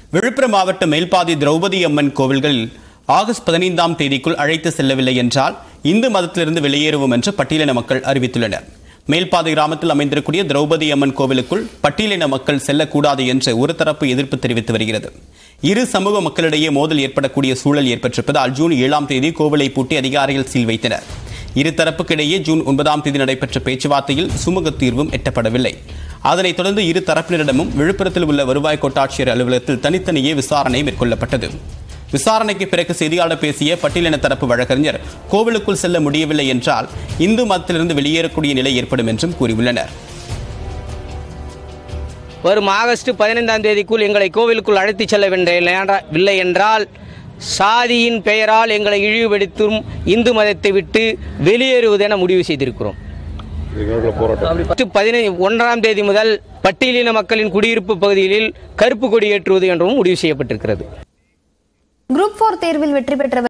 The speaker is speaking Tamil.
விழுப்புரம் மாவட்டம் மேல்பாதி திரௌபதி அம்மன் கோவில்களில் ஆகஸ்ட் பதினைந்தாம் தேதிக்குள் அழைத்து செல்லவில்லை என்றால் இந்து மதத்திலிருந்து வெளியேறுவோம் என்று பட்டியலின மக்கள் அறிவித்துள்ளனர் மேல்பாதி கிராமத்தில் அமைந்திருக்கூடிய திரௌபதி அம்மன் கோவிலுக்குள் பட்டியலின மக்கள் செல்லக்கூடாது என்று ஒரு தரப்பு எதிர்ப்பு தெரிவித்து வருகிறது இரு சமூக மக்களிடையே மோதல் ஏற்படக்கூடிய சூழல் ஏற்பட்டிருப்பதால் ஜூன் ஏழாம் தேதி கோவிலை பூட்டி அதிகாரிகள் சீல் வைத்தனர் இருதரப்புக்கிடையே ஜூன் ஒன்பதாம் தேதி நடைபெற்ற பேச்சுவார்த்தையில் சுமூக தீர்வும் எட்டப்படவில்லை அதனைத் தொடர்ந்து இரு தரப்பினரிடமும் விழுப்புரத்தில் உள்ள வருவாய் கோட்டாட்சியர் அலுவலகத்தில் தனித்தனியே விசாரணை மேற்கொள்ளப்பட்டது விசாரணைக்கு பிறகு செய்தியாளர் பேசிய பட்டியலின தரப்பு வழக்கறிஞர் கோவிலுக்குள் செல்ல முடியவில்லை என்றால் இந்து மதத்திலிருந்து வெளியேறக்கூடிய நிலை ஏற்படும் என்றும் கூறியுள்ளனர் வரும் ஆகஸ்ட் பதினைந்தாம் தேதிக்குள் எங்களை கோவிலுக்குள் அழைத்துச் செல்லவில்லை என்றால் சாதியின் பெயரால் எங்களை இழிவுபடுத்தும் இந்து மதத்தை விட்டு வெளியேறுவதென முடிவு செய்திருக்கிறோம் பதினை ஒன்றாம் தேதி முதல் பட்டியலின மக்களின் குடியிருப்பு பகுதிகளில் கருப்பு கொடி ஏற்றுவது என்றும் முடிவு செய்யப்பட்டிருக்கிறது குரூப் போர் தேர்வில் வெற்றி பெற்றவர்